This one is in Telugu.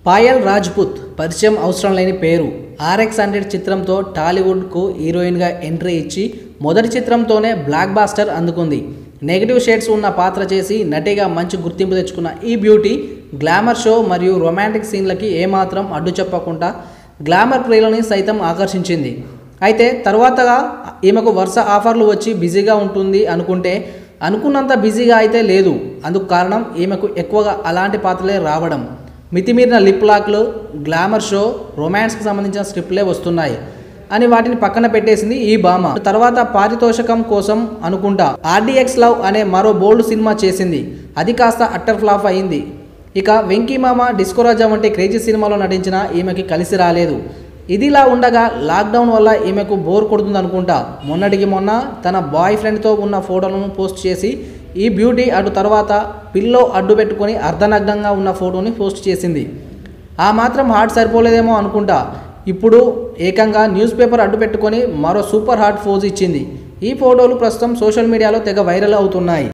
పాయల్ రాజ్పుత్ పరిచయం అవసరం లేని పేరు ఆర్ఎక్స్ హండ్రెడ్ చిత్రంతో టాలీవుడ్కు హీరోయిన్గా ఎంట్రీ ఇచ్చి మొదటి చిత్రంతోనే బ్లాక్ బాస్టర్ అందుకుంది నెగిటివ్ షేడ్స్ ఉన్న పాత్ర చేసి నటిగా మంచి గుర్తింపు తెచ్చుకున్న ఈ బ్యూటీ గ్లామర్ షో మరియు రొమాంటిక్ సీన్లకి ఏమాత్రం అడ్డు చెప్పకుండా గ్లామర్ ప్రియులని సైతం ఆకర్షించింది అయితే తర్వాతగా ఈమెకు వరుస ఆఫర్లు వచ్చి బిజీగా ఉంటుంది అనుకుంటే అనుకున్నంత బిజీగా అయితే లేదు అందుకు కారణం ఈమెకు ఎక్కువగా అలాంటి పాత్రలే రావడం మితిమీరిన లిప్ లాక్లు గ్లామర్ షో రొమాన్స్కి సంబంధించిన స్క్రిప్ట్లే వస్తున్నాయి అని వాటిని పక్కన పెట్టేసింది ఈ భామ తర్వాత పారితోషకం కోసం అనుకుంటా ఆర్డీఎక్స్ లవ్ అనే మరో బోల్డ్ సినిమా చేసింది అది కాస్త అట్టర్ ఫ్లాప్ అయింది ఇక వెంకీ మామ డిస్కోరాజా వంటి క్రేజీ సినిమాలో నటించిన ఈమెకి కలిసి రాలేదు ఇదిలా ఉండగా లాక్డౌన్ వల్ల ఈమెకు బోర్ కొడుతుంది అనుకుంటా మొన్నటికి మొన్న తన బాయ్ ఫ్రెండ్తో ఉన్న ఫోటోలను పోస్ట్ చేసి ఈ బ్యూటీ అటు తర్వాత పిల్లో అడ్డు పెట్టుకొని అర్ధనగ్నంగా ఉన్న ఫోటోని పోస్ట్ చేసింది ఆ మాత్రం హార్ట్ సరిపోలేదేమో అనుకుంటా ఇప్పుడు ఏకంగా న్యూస్ పేపర్ అడ్డు పెట్టుకొని మరో సూపర్ హాట్ ఫోజ్ ఇచ్చింది ఈ ఫోటోలు ప్రస్తుతం సోషల్ మీడియాలో తెగ వైరల్ అవుతున్నాయి